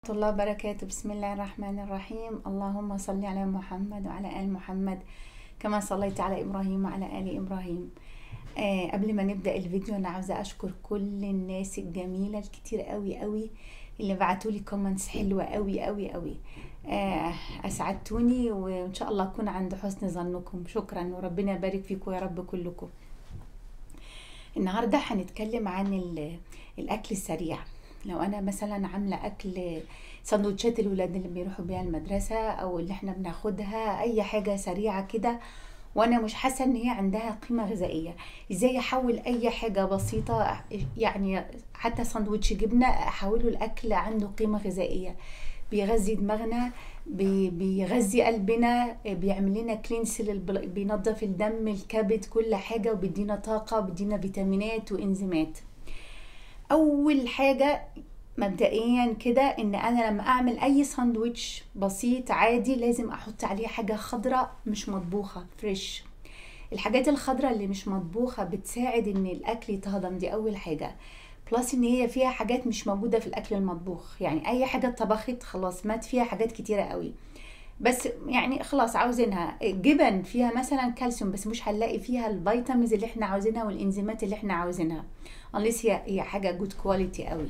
الله وبركاته بسم الله الرحمن الرحيم اللهم صل على محمد وعلى آل محمد كما صليت على إبراهيم وعلى آل إبراهيم آه قبل ما نبدأ الفيديو أنا عاوزة أشكر كل الناس الجميلة الكتير قوي قوي اللي بعتوا لي كومنتس حلوة قوي قوي قوي آه أسعدتوني وإن شاء الله أكون عند حسن ظنكم شكرا وربنا يبارك فيكم يا رب كلكم النهاردة هنتكلم عن ال- الأكل السريع لو انا مثلا عامله اكل سندوتشات الولاد اللي بيروحوا بيها المدرسه او اللي احنا بناخدها اي حاجه سريعه كده وانا مش حاسه ان هي عندها قيمه غذائيه ازاي احول اي حاجه بسيطه يعني حتى سندوتش جبنه احوله الاكل عنده قيمه غذائيه بيغذي دماغنا بي- بيغذي قلبنا بيعمل لنا كلينس بينظف الدم الكبد كل حاجه وبيدينا طاقه وبيدينا فيتامينات وانزيمات اول حاجه مبدئيا كده ان انا لما اعمل اي ساندويتش بسيط عادي لازم احط عليه حاجه خضراء مش مطبوخه فريش الحاجات الخضراء اللي مش مطبوخه بتساعد ان الاكل يتهضم دي اول حاجه بلس ان هي فيها حاجات مش موجوده في الاكل المطبوخ يعني اي حاجه اتطبخت خلاص مات فيها حاجات كتيره قوي بس يعني خلاص عاوزينها جبن فيها مثلا كالسيوم بس مش هنلاقي فيها الفيتامينز اللي احنا عاوزينها والانزيمات اللي احنا عاوزينها unless هي هي حاجه جود كواليتي قوي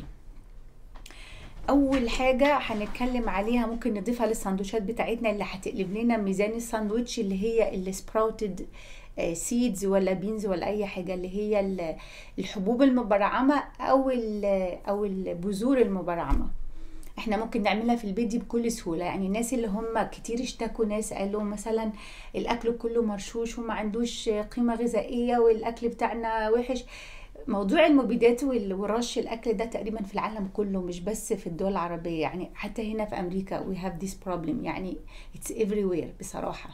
اول حاجه هنتكلم عليها ممكن نضيفها للساندوتشات بتاعتنا اللي هتقلب لنا ميزان الساندوتش اللي هي السبراوتد سيدز ولا بينز ولا اي حاجه اللي هي ال- الحبوب المبرعمه او ال- او البذور المبرعمه احنا ممكن نعملها في البيت دي بكل سهوله يعني الناس اللي هم كتير اشتكوا ناس قالوا مثلا الاكل كله مرشوش وما عندوش قيمه غذائيه والاكل بتاعنا وحش موضوع المبيدات وال- ورش الاكل ده تقريبا في العالم كله مش بس في الدول العربيه يعني حتى هنا في امريكا we have this problem يعني it's everywhere بصراحه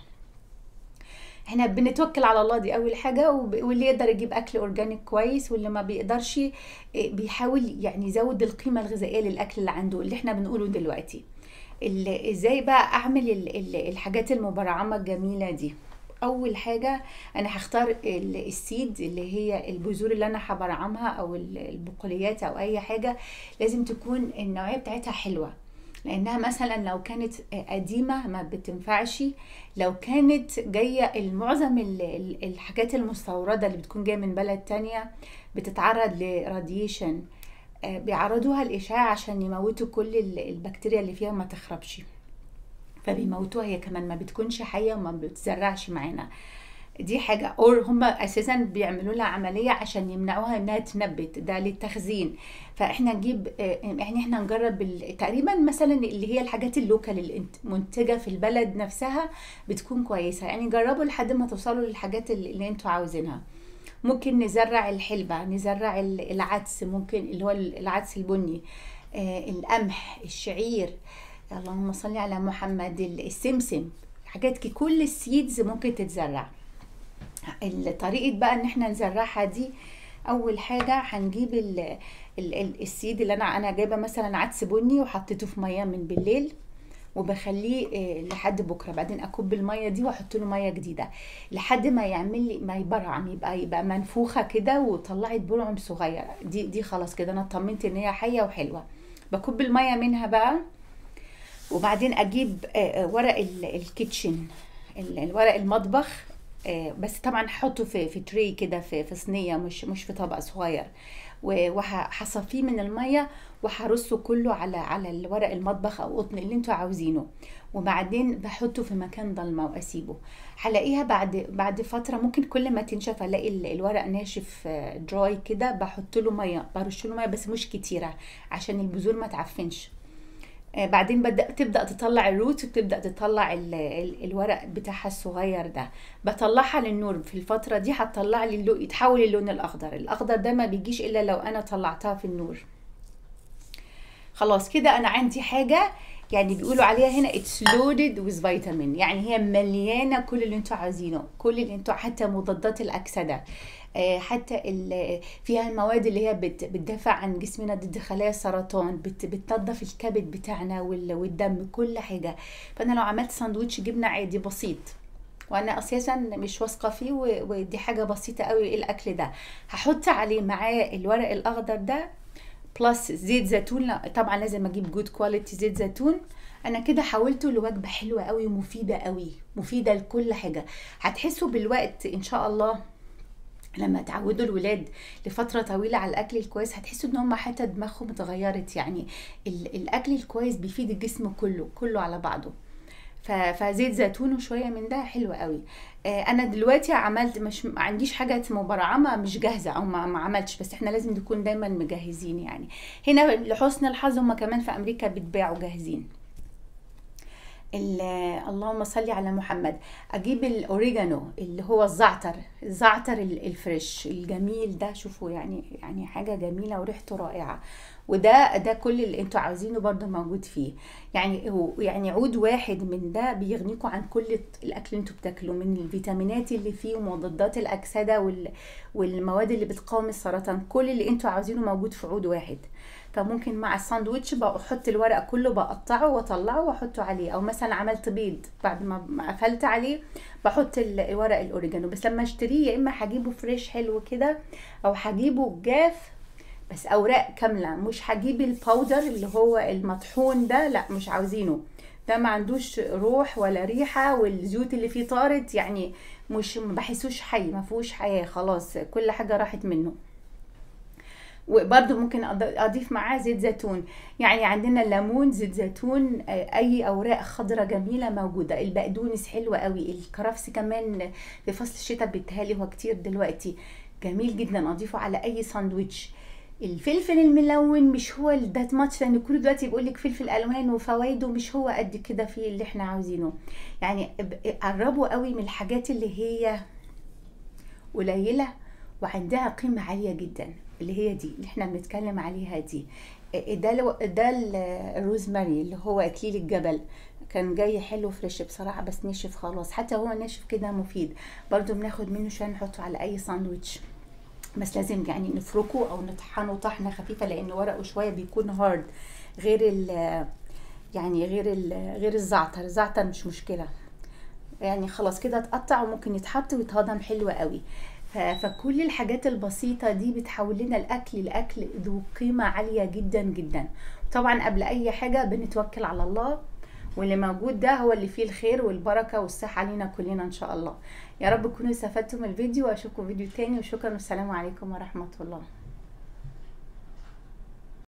احنا بنتوكل على الله دي اول حاجه وب- واللي يقدر يجيب اكل اورجانيك كويس واللي ما بيقدرش إيه، بيحاول يعني يزود القيمه الغذائيه للاكل اللي عنده اللي احنا بنقوله دلوقتي ال- ازاي بقى اعمل ال- ال- الحاجات المبرعمه الجميله دي اول حاجه انا هختار ال- السيد اللي هي البذور اللي انا هبرعمها او ال- البقوليات او اي حاجه لازم تكون النوعيه بتاعتها حلوه لانها مثلا لو كانت قديمه ما بتنفعش لو كانت جايه المعظم ال- ال- الحاجات المستورده اللي بتكون جايه من بلد تانية بتتعرض لراديشن بيعرضوها الاشعاع عشان يموتوا كل ال- البكتيريا اللي فيها ما تخربش فبيموتوها هي كمان ما بتكونش حيه وما بتزرعش معانا دي حاجة اور هم اساسا بيعملوا لها عملية عشان يمنعوها انها تنبت ده للتخزين فاحنا نجيب آه، يعني احنا نجرب ال- تقريبا مثلا اللي هي الحاجات اللوكال المنتجة في البلد نفسها بتكون كويسة يعني جربوا لحد ما توصلوا للحاجات اللي اللي انتوا عاوزينها ممكن نزرع الحلبة نزرع ال- العدس ممكن اللي هو العدس البني آه، القمح الشعير اللهم صل على محمد السمسم حاجات كي- كل السيدز ممكن تتزرع الطريقة بقى ان احنا نزرعها دي اول حاجة هنجيب ال ال ال السيد اللي انا انا جايبة مثلا عدس بني وحطيته في مية من بالليل وبخليه آه، لحد بكره بعدين اكب الميه دي واحط له ميه جديده لحد ما يعمل لي ما يبرعم يبقى يبقى منفوخه كده وطلعت برعم صغير دي دي خلاص كده انا اطمنت ان هي حيه وحلوه بكب الميه منها بقى وبعدين اجيب آه، آه، ورق ال- الكيتشن ال- الورق المطبخ آه، بس طبعا هحطه في في تري كده في في صينيه مش مش في طبق صغير وهصفيه من الميه وهرصه كله على على الورق المطبخ او قطن اللي انتوا عاوزينه وبعدين بحطه في مكان ضلمه واسيبه هلاقيها بعد بعد فتره ممكن كل ما تنشف الاقي ال- الورق ناشف دراي كده بحط له ميه برش له ميه بس مش كتيره عشان البذور ما تعفنش آه، بعدين بدأ تبدأ تطلع الروت وتبدأ تطلع ال ال الورق بتاعها الصغير ده بطلعها للنور في الفترة دي هتطلع لي اللون يتحول اللون الأخضر الأخضر ده ما بيجيش إلا لو أنا طلعتها في النور خلاص كده أنا عندي حاجة يعني بيقولوا عليها هنا it's loaded with vitamin يعني هي مليانة كل اللي انتوا عايزينه كل اللي انتوا حتى مضادات الأكسدة آه، حتى ال- فيها المواد اللي هي بت- بتدافع عن جسمنا ضد خلايا السرطان بت- بتنظف الكبد بتاعنا وال- والدم كل حاجة فأنا لو عملت ساندوتش جبنة عادي بسيط وانا اساسا مش واثقه فيه و- ودي حاجه بسيطه قوي الاكل ده هحط عليه معاه الورق الاخضر ده بلس زيت زيتون لا طبعا لازم اجيب جود كواليتي زيت زيتون انا كده حولته لوجبه حلوه قوي ومفيده قوي مفيده لكل حاجه هتحسوا بالوقت ان شاء الله لما تعودوا الولاد لفتره طويله على الاكل الكويس هتحسوا ان هم حتى دماغهم اتغيرت يعني ال- الاكل الكويس بيفيد الجسم كله كله على بعضه ف- فزيت زيتون وشويه من ده حلو قوي آه، انا دلوقتي عملت مش ما عنديش حاجه مبرعمه مش جاهزه او ما, ما عملتش بس احنا لازم نكون دايما مجهزين يعني هنا لحسن الحظ هم كمان في امريكا بيتباعوا جاهزين ال- اللهم صل على محمد اجيب الاوريجانو اللي هو الزعتر الزعتر ال- الفريش الجميل ده شوفوا يعني يعني حاجه جميله وريحته رائعه وده ده كل اللي انتوا عاوزينه برضو موجود فيه يعني هو يعني عود واحد من ده بيغنيكوا عن كل الاكل اللي انتوا بتاكلوه من الفيتامينات اللي فيه ومضادات الاكسده وال والمواد اللي بتقاوم السرطان كل اللي انتوا عاوزينه موجود في عود واحد فممكن مع الساندوتش بحط الورق كله بقطعه واطلعه واحطه عليه او مثلا عملت بيض بعد ما ما قفلت عليه بحط ال- ورق الاوريجانو بس لما اشتريه يا اما هجيبه فريش حلو كده او هجيبه جاف بس اوراق كامله مش هجيب الباودر اللي هو المطحون ده لا مش عاوزينه ده ما عندوش روح ولا ريحه والزيوت اللي فيه طارت يعني مش ما بحسوش حي ما فيهوش حياه خلاص كل حاجه راحت منه وبرده ممكن أض- اضيف معاه زيت زيتون يعني عندنا ليمون زيت زيتون آه، اي اوراق خضراء جميله موجوده البقدونس حلوه قوي الكرفس كمان في فصل الشتاء بيتهالي هو كتير دلوقتي جميل جدا اضيفه على اي ساندويتش الفلفل الملون مش هو ذات ماتش لان كل دلوقتي بيقول لك فلفل الوان وفوائده مش هو قد كده في اللي احنا عاوزينه يعني اب- قربوا قوي من الحاجات اللي هي قليله وعندها قيمه عاليه جدا اللي هي دي اللي احنا بنتكلم عليها دي اه، ده لو- ده ال- الروزماري اللي هو اكليل الجبل كان جاي حلو فريش بصراحه بس نشف خلاص حتى هو ناشف كده مفيد برضو بناخد منه شويه نحطه على اي ساندويتش بس لازم يعني نفركه او نطحنه طحنه خفيفه لان ورقه شويه بيكون هارد غير ال يعني غير ال غير الزعتر الزعتر مش مشكله يعني خلاص كده اتقطع وممكن يتحط ويتهضم حلو قوي ف- فكل الحاجات البسيطة دي بتحول لنا الأكل لأكل ذو قيمة عالية جدا جدا طبعا قبل أي حاجة بنتوكل على الله واللي موجود ده هو اللي فيه الخير والبركة والصحة علينا كلنا إن شاء الله يا رب تكونوا استفدتوا من الفيديو وأشوفكم فيديو تاني وشكرا والسلام عليكم ورحمة الله